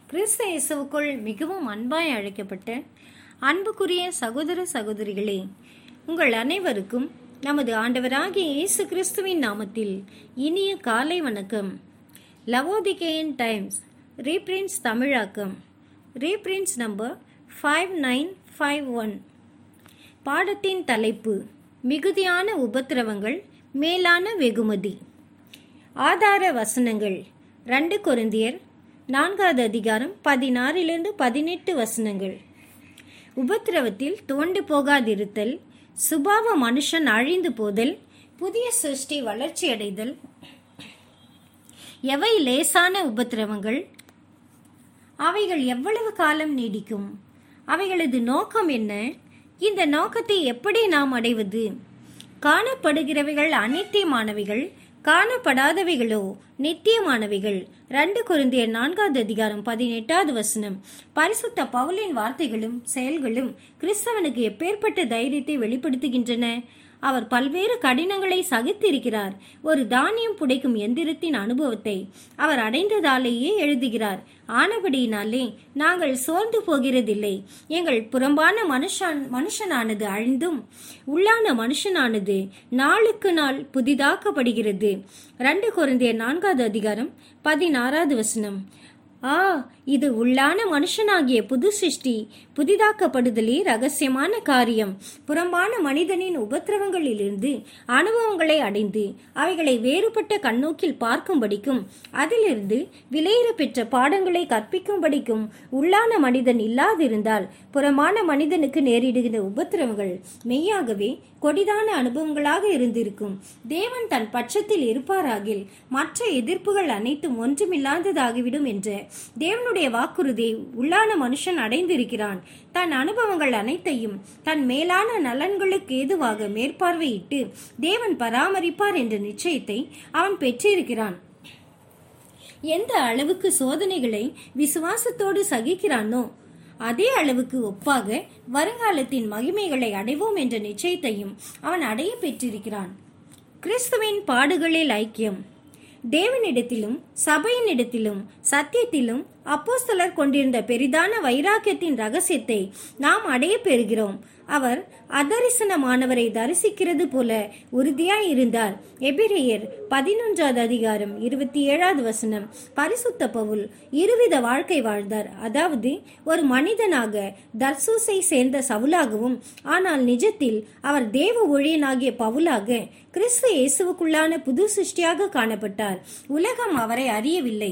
கிறிஸ்து இயேசுவுக்குள் மிகவும் அன்பாய் அழைக்கப்பட்ட அன்புக்குரிய சகோதர சகோதரிகளே உங்கள் அனைவருக்கும் நமது ஆண்டவராகிய இயேசு கிறிஸ்துவின் நாமத்தில் இனிய காலை வணக்கம் லவோதிகேயன் டைம்ஸ் ரீப்ரின்ஸ் தமிழாக்கம் reprints number five nine five one பாடத்தின் தலைப்பு மிகுதியான உபத்திரவங்கள் மேலான வெகுமதி ஆதார வசனங்கள் ரெண்டு கொரிந்தியர் நான்காவது அதிகாரம் பதினாறிலிருந்து பதினெட்டு வசனங்கள் உபத்திரவத்தில் துவண்டு போகாதிருத்தல் சுபாவ மனுஷன் அழிந்து போதல் புதிய சிருஷ்டி வளர்ச்சியடைதல் எவை லேசான உபத்திரவங்கள் அவைகள் எவ்வளவு காலம் நீடிக்கும் அவைகளது நோக்கம் என்ன இந்த நோக்கத்தை எப்படி நாம் அடைவது காணப்படுகிறவைகள் அனித்தியமானவைகள் காணப்படாதவைகளோ நித்தியமானவைகள் ரெண்டு குருந்திய நான்காவது அதிகாரம் பதினெட்டாவது வசனம் பரிசுத்த பவுலின் வார்த்தைகளும் செயல்களும் கிறிஸ்தவனுக்கு எப்பேற்பட்ட தைரியத்தை வெளிப்படுத்துகின்றன அவர் பல்வேறு கடினங்களை சகித்திருக்கிறார் ஒரு தானியம் புடைக்கும் எந்திரத்தின் அனுபவத்தை அவர் அடைந்ததாலேயே எழுதுகிறார் ஆனபடியினாலே நாங்கள் சோர்ந்து போகிறதில்லை எங்கள் புறம்பான மனுஷன் மனுஷனானது அழிந்தும் உள்ளான மனுஷனானது நாளுக்கு நாள் புதிதாக்கப்படுகிறது ரெண்டு குழந்தைய நான்காவது அதிகாரம் பதினாறாவது வசனம் ஆ இது உள்ளான மனுஷனாகிய புது சிருஷ்டி புதிதாக்கப்படுதலே ரகசியமான காரியம் புறம்பான மனிதனின் உபத்திரவங்களிலிருந்து அனுபவங்களை அடைந்து அவைகளை வேறுபட்ட கண்ணோக்கில் பார்க்கும்படிக்கும் அதிலிருந்து விலையிற பெற்ற பாடங்களை கற்பிக்கும்படிக்கும் உள்ளான மனிதன் இல்லாதிருந்தால் புறமான மனிதனுக்கு நேரிடுகிற உபத்திரவங்கள் மெய்யாகவே கொடிதான அனுபவங்களாக இருந்திருக்கும் தேவன் தன் பட்சத்தில் இருப்பாராகில் மற்ற எதிர்ப்புகள் அனைத்தும் ஒன்றுமில்லாததாகிவிடும் என்ற தேவனுடைய வாக்குறுதியை உள்ளான மனுஷன் அடைந்திருக்கிறான் தன் அனுபவங்கள் அனைத்தையும் தன் மேலான நலன்களுக்கு ஏதுவாக மேற்பார்வையிட்டு தேவன் பராமரிப்பார் என்ற நிச்சயத்தை அவன் பெற்றிருக்கிறான் எந்த அளவுக்கு சோதனைகளை விசுவாசத்தோடு சகிக்கிறானோ அதே அளவுக்கு ஒப்பாக வருங்காலத்தின் மகிமைகளை அடைவோம் என்ற நிச்சயத்தையும் அவன் அடைய பெற்றிருக்கிறான் கிறிஸ்துவின் பாடுகளில் ஐக்கியம் தேவனிடத்திலும் சபையினிடத்திலும் சத்தியத்திலும் அப்போஸ்தலர் கொண்டிருந்த பெரிதான வைராக்கியத்தின் ரகசியத்தை நாம் அடைய பெறுகிறோம் அவர் அதரிசனமானவரை தரிசிக்கிறது போல உறுதியாய் இருந்தார் எபிரேயர் பதினொன்றாவது அதிகாரம் இருபத்தி ஏழாவது வசனம் பரிசுத்த பவுல் இருவித வாழ்க்கை வாழ்ந்தார் அதாவது ஒரு மனிதனாக தர்சூசை சேர்ந்த சவுலாகவும் ஆனால் நிஜத்தில் அவர் தேவ ஊழியனாகிய பவுலாக கிறிஸ்து இயேசுவுக்குள்ளான புது சிருஷ்டியாக காணப்பட்டார் உலகம் அவரை அறியவில்லை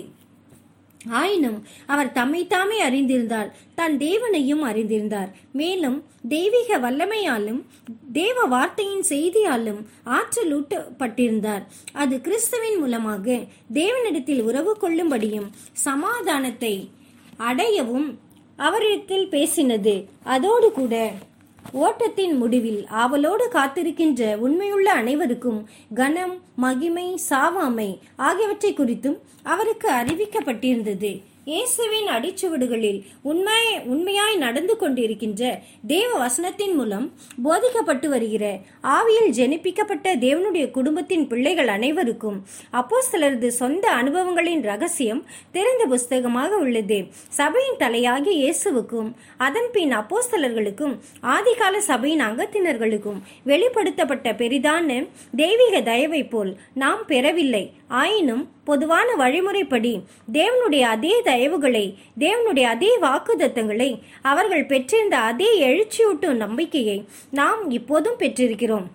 ஆயினும் அவர் தம்மை தாமே அறிந்திருந்தார் தன் தேவனையும் அறிந்திருந்தார் மேலும் தெய்வீக வல்லமையாலும் தேவ வார்த்தையின் செய்தியாலும் ஆற்றலூட்டப்பட்டிருந்தார் அது கிறிஸ்துவின் மூலமாக தேவனிடத்தில் உறவு கொள்ளும்படியும் சமாதானத்தை அடையவும் அவரிடத்தில் பேசினது அதோடு கூட ஓட்டத்தின் முடிவில் ஆவலோடு காத்திருக்கின்ற உண்மையுள்ள அனைவருக்கும் கனம் மகிமை சாவாமை ஆகியவற்றை குறித்தும் அவருக்கு அறிவிக்கப்பட்டிருந்தது இயேசுவின் அடிச்சுவடுகளில் உண்மை உண்மையாய் நடந்து கொண்டிருக்கின்ற தேவ வசனத்தின் மூலம் போதிக்கப்பட்டு வருகிற ஆவியில் ஜெனிப்பிக்கப்பட்ட தேவனுடைய குடும்பத்தின் பிள்ளைகள் அனைவருக்கும் அப்போ சிலரது சொந்த அனுபவங்களின் ரகசியம் திறந்த புஸ்தகமாக உள்ளது சபையின் தலையாகிய இயேசுவுக்கும் அதன் பின் அப்போஸ்தலர்களுக்கும் ஆதிகால சபையின் அங்கத்தினர்களுக்கும் வெளிப்படுத்தப்பட்ட பெரிதான தெய்வீக தயவை போல் நாம் பெறவில்லை ஆயினும் பொதுவான வழிமுறைப்படி தேவனுடைய அதே தயவுகளை தேவனுடைய அதே வாக்குதத்தங்களை அவர்கள் பெற்றிருந்த அதே எழுச்சியூட்டும் நம்பிக்கையை நாம் இப்போதும் பெற்றிருக்கிறோம்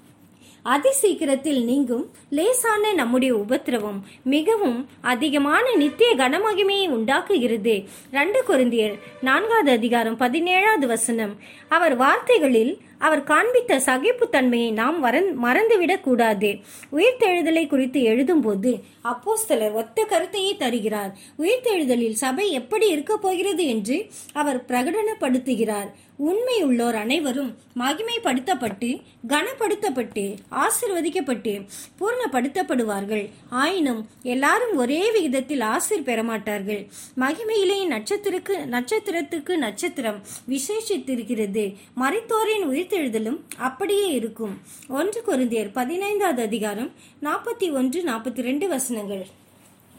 அதி சீக்கிரத்தில் நீங்கும் லேசான நம்முடைய உபத்திரவம் மிகவும் அதிகமான நித்திய கனமகிமையை உண்டாக்குகிறது ரெண்டு கொரிந்தியர் நான்காவது அதிகாரம் பதினேழாவது வசனம் அவர் வார்த்தைகளில் அவர் காண்பித்த சகிப்புத்தன்மையை நாம் வரந் மறந்துவிடக் கூடாது உயிர்த்தெழுதலை குறித்து எழுதும்போது அப்போஸ்தலர் ஒத்த கருத்தையே தருகிறார் உயிர்த்தெழுதலில் சபை எப்படி இருக்க போகிறது என்று அவர் பிரகடனப்படுத்துகிறார் உண்மை உள்ளோர் அனைவரும் மகிமைப்படுத்தப்பட்டு கனப்படுத்தப்பட்டு ஆசிர்வதிக்கப்பட்டு பூர்ணப்படுத்தப்படுவார்கள் ஆயினும் எல்லாரும் ஒரே விகிதத்தில் ஆசிர் பெறமாட்டார்கள் மகிமையிலே நட்சத்திரக்கு நட்சத்திரத்துக்கு நட்சத்திரம் விசேஷித்திருக்கிறது மறைத்தோரின் உயிர்த்தெழுதலும் அப்படியே இருக்கும் ஒன்று கொரிந்தியர் பதினைந்தாவது அதிகாரம் நாற்பத்தி ஒன்று நாற்பத்தி ரெண்டு வசனங்கள்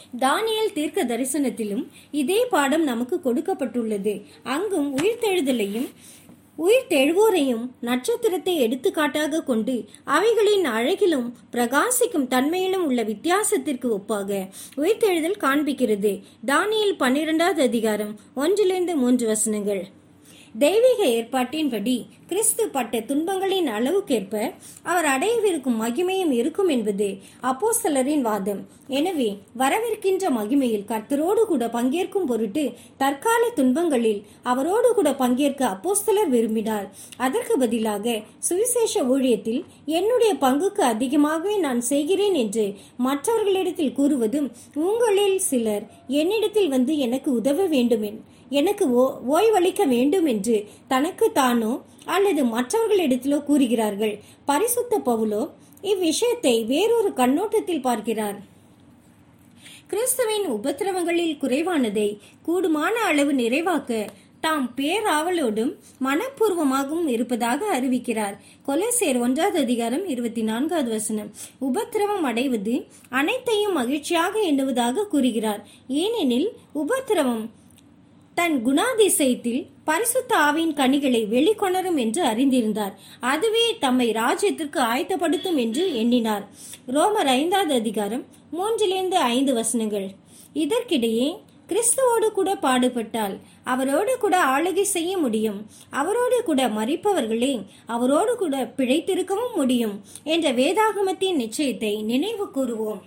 தானியல் தீர்க்க தரிசனத்திலும் இதே பாடம் நமக்கு கொடுக்கப்பட்டுள்ளது அங்கும் உயிர்த்தெழுதலையும் உயிர் தெழுவோரையும் நட்சத்திரத்தை எடுத்துக்காட்டாக கொண்டு அவைகளின் அழகிலும் பிரகாசிக்கும் தன்மையிலும் உள்ள வித்தியாசத்திற்கு ஒப்பாக உயிர்த்தெழுதல் காண்பிக்கிறது தானியல் பன்னிரெண்டாவது அதிகாரம் ஒன்றிலிருந்து மூன்று வசனங்கள் தெய்வீக ஏற்பாட்டின்படி கிறிஸ்து பட்ட துன்பங்களின் அளவுக்கேற்ப அவர் அடையவிருக்கும் மகிமையும் இருக்கும் என்பது அப்போஸ்தலரின் வாதம் எனவே வரவிருக்கின்ற மகிமையில் கர்த்தரோடு கூட பங்கேற்கும் பொருட்டு தற்கால துன்பங்களில் அவரோடு கூட பங்கேற்க அப்போஸ்தலர் விரும்பினார் அதற்கு பதிலாக சுவிசேஷ ஊழியத்தில் என்னுடைய பங்குக்கு அதிகமாகவே நான் செய்கிறேன் என்று மற்றவர்களிடத்தில் கூறுவதும் உங்களில் சிலர் என்னிடத்தில் வந்து எனக்கு உதவ வேண்டுமென் எனக்கு ஓ- ஓய்வளிக்க வேண்டும் என்று தனக்கு தானோ அல்லது மற்றவர்களிடத்திலோ கூறுகிறார்கள் பரிசுத்த பவுலோ இவ்விஷயத்தை வேறொரு கண்ணோட்டத்தில் பார்க்கிறார் கிறிஸ்துவின் உபத்திரவங்களில் குறைவானதை கூடுமான அளவு நிறைவாக்க தாம் பேராவலோடும் மனப்பூர்வமாகவும் இருப்பதாக அறிவிக்கிறார் கொலசேர் ஒன்றாவது அதிகாரம் இருபத்தி நான்காவது வசனம் உபத்திரவம் அடைவது அனைத்தையும் மகிழ்ச்சியாக எண்ணுவதாக கூறுகிறார் ஏனெனில் உபத்திரவம் தன் குணாதிசயத்தில் பரிசுத்த ஆவியின் கனிகளை வெளிக்கொணரும் என்று அறிந்திருந்தார் அதுவே தம்மை ராஜ்யத்திற்கு ஆயத்தப்படுத்தும் என்று எண்ணினார் ரோமர் ஐந்தாவது அதிகாரம் மூன்றிலிருந்து ஐந்து வசனங்கள் இதற்கிடையே கிறிஸ்துவோடு கூட பாடுபட்டால் அவரோடு கூட ஆளுகை செய்ய முடியும் அவரோடு கூட மறிப்பவர்களே அவரோடு கூட பிழைத்திருக்கவும் முடியும் என்ற வேதாகமத்தின் நிச்சயத்தை நினைவு கூறுவோம்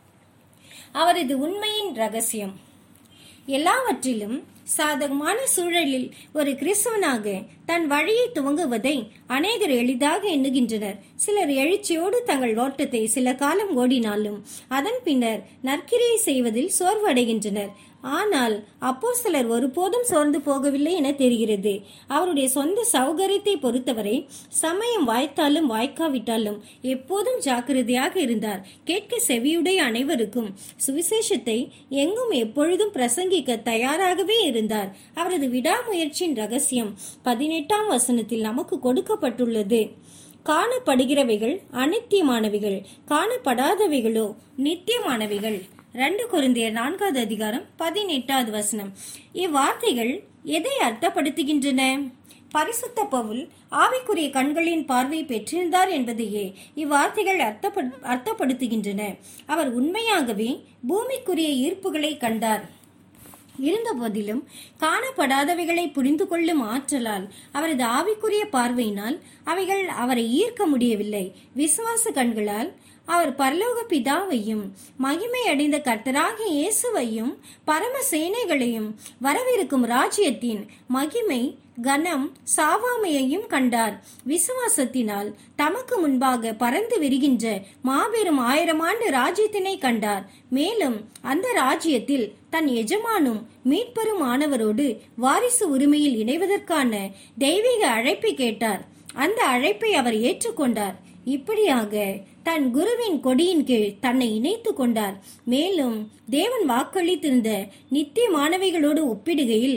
அவரது உண்மையின் ரகசியம் எல்லாவற்றிலும் சாதகமான சூழலில் ஒரு கிறிஸ்தவனாக தன் வழியை துவங்குவதை அநேகர் எளிதாக எண்ணுகின்றனர் சிலர் எழுச்சியோடு தங்கள் ஓட்டத்தை சில காலம் ஓடினாலும் அதன் பின்னர் நற்கிரியை செய்வதில் சோர்வடைகின்றனர் ஆனால் அப்போஸ்தலர் ஒருபோதும் சோர்ந்து போகவில்லை என தெரிகிறது அவருடைய சொந்த சௌகரியத்தை பொறுத்தவரை சமயம் வாய்த்தாலும் வாய்க்காவிட்டாலும் எப்போதும் ஜாக்கிரதையாக இருந்தார் கேட்க செவியுடைய அனைவருக்கும் சுவிசேஷத்தை எங்கும் எப்பொழுதும் பிரசங்கிக்க தயாராகவே இருந்தார் அவரது விடாமுயற்சியின் ரகசியம் பதினெட்டாம் வசனத்தில் நமக்கு கொடுக்கப்பட்டுள்ளது காணப்படுகிறவைகள் அனித்தியமானவைகள் காணப்படாதவைகளோ நித்தியமானவைகள் ரெண்டு குருந்தியர் நான்காவது அதிகாரம் பதினெட்டாவது வசனம் இவ்வார்த்தைகள் எதை அர்த்தப்படுத்துகின்றன பரிசுத்த பவுல் ஆவிக்குரிய கண்களின் பார்வை பெற்றிருந்தார் என்பதையே இவ்வார்த்தைகள் அர்த்தப்படு- அர்த்தப்படுத்துகின்றன அவர் உண்மையாகவே பூமிக்குரிய ஈர்ப்புகளை கண்டார் இருந்தபோதிலும் காணப்படாதவைகளை புரிந்து கொள்ளும் ஆற்றலால் அவரது ஆவிக்குரிய பார்வையினால் அவைகள் அவரை ஈர்க்க முடியவில்லை விசுவாச கண்களால் அவர் பரலோக பிதாவையும் மகிமை அடைந்த கர்த்தராகிய இயேசுவையும் பரம சேனைகளையும் வரவிருக்கும் ராஜ்யத்தின் மகிமை கனம் சாவாமையையும் கண்டார் விசுவாசத்தினால் தமக்கு முன்பாக பறந்து விரிகின்ற மாபெரும் ஆயிரம் ஆண்டு ராஜ்யத்தினை கண்டார் மேலும் அந்த ராஜ்யத்தில் தன் எஜமானும் மீட்பரும் ஆனவரோடு வாரிசு உரிமையில் இணைவதற்கான தெய்வீக அழைப்பை கேட்டார் அந்த அழைப்பை அவர் ஏற்றுக்கொண்டார் இப்படியாக தன் குருவின் கொடியின் கீழ் தன்னை இணைத்துக் கொண்டார் மேலும் தேவன் வாக்களித்திருந்த நித்திய மாணவிகளோடு ஒப்பிடுகையில்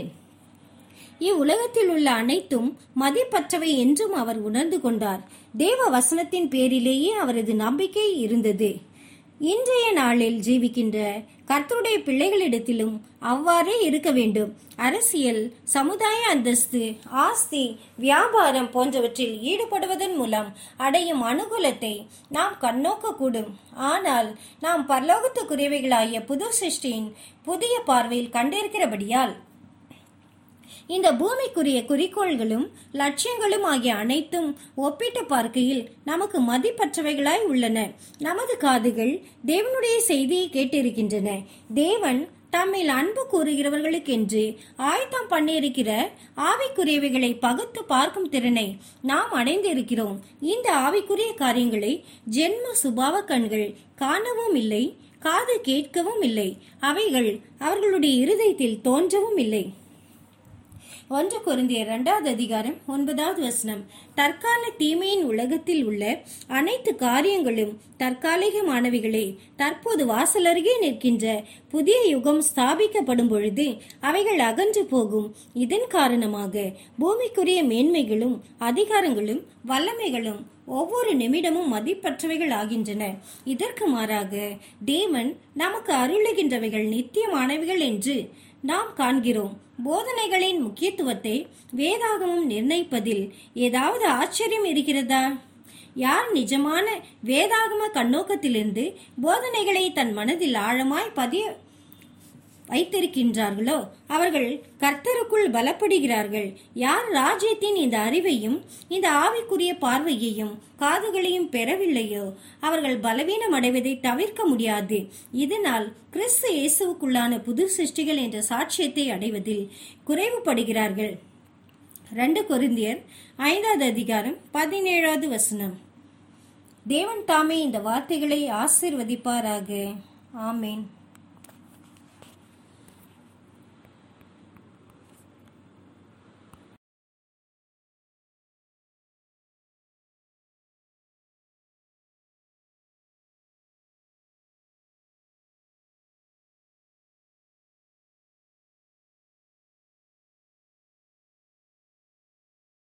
இவ்வுலகத்தில் உள்ள அனைத்தும் மதிப்பற்றவை என்றும் அவர் உணர்ந்து கொண்டார் தேவ வசனத்தின் பேரிலேயே அவரது நம்பிக்கை இருந்தது இன்றைய நாளில் ஜீவிக்கின்ற கர்த்தருடைய பிள்ளைகளிடத்திலும் அவ்வாறே இருக்க வேண்டும் அரசியல் சமுதாய அந்தஸ்து ஆஸ்தி வியாபாரம் போன்றவற்றில் ஈடுபடுவதன் மூலம் அடையும் அனுகூலத்தை நாம் கண்ணோக்கக்கூடும் ஆனால் நாம் பரலோகத்துக்குரியவைகளாகிய புது சிருஷ்டியின் புதிய பார்வையில் கண்டிருக்கிறபடியால் இந்த பூமிக்குரிய குறிக்கோள்களும் லட்சியங்களும் ஆகிய அனைத்தும் ஒப்பிட்டு பார்க்கையில் நமக்கு மதிப்பற்றவைகளாய் உள்ளன நமது காதுகள் தேவனுடைய செய்தியை கேட்டிருக்கின்றன தேவன் தம்மில் அன்பு கூறுகிறவர்களுக்கென்று ஆயத்தம் பண்ணியிருக்கிற ஆவிக்குரியவைகளை பகுத்து பார்க்கும் திறனை நாம் அடைந்திருக்கிறோம் இந்த ஆவிக்குரிய காரியங்களை ஜென்ம சுபாவ கண்கள் காணவும் இல்லை காது கேட்கவும் இல்லை அவைகள் அவர்களுடைய இருதயத்தில் தோன்றவும் இல்லை ஒன்று கொரிந்தியர் இரண்டாவது அதிகாரம் ஒன்பதாவது வசனம் தற்கால தீமையின் உலகத்தில் உள்ள அனைத்து காரியங்களும் தற்காலிகமானவைகளே தற்போது வாசலருகே நிற்கின்ற புதிய யுகம் ஸ்தாபிக்கப்படும் பொழுது அவைகள் அகன்று போகும் இதன் காரணமாக பூமிக்குரிய மேன்மைகளும் அதிகாரங்களும் வல்லமைகளும் ஒவ்வொரு நிமிடமும் மதிப்பற்றவைகள் ஆகின்றன இதற்கு மாறாக தேவன் நமக்கு அருளுகின்றவைகள் நித்தியமானவைகள் என்று நாம் காண்கிறோம் போதனைகளின் முக்கியத்துவத்தை வேதாகமம் நிர்ணயிப்பதில் ஏதாவது ஆச்சரியம் இருக்கிறதா யார் நிஜமான வேதாகம கண்ணோக்கத்திலிருந்து போதனைகளை தன் மனதில் ஆழமாய் பதிய வைத்திருக்கின்றார்களோ அவர்கள் கர்த்தருக்குள் பலப்படுகிறார்கள் யார் ராஜ்யத்தின் இந்த அறிவையும் இந்த ஆவிக்குரிய பார்வையையும் காதுகளையும் பெறவில்லையோ அவர்கள் பலவீனம் அடைவதை தவிர்க்க முடியாது இதனால் கிறிஸ்து இயேசுவுக்குள்ளான புது சிருஷ்டிகள் என்ற சாட்சியத்தை அடைவதில் குறைவுபடுகிறார்கள் ரெண்டு கொரிந்தியர் ஐந்தாவது அதிகாரம் பதினேழாவது வசனம் தேவன் தாமே இந்த வார்த்தைகளை ஆசிர்வதிப்பாராக ஆமேன்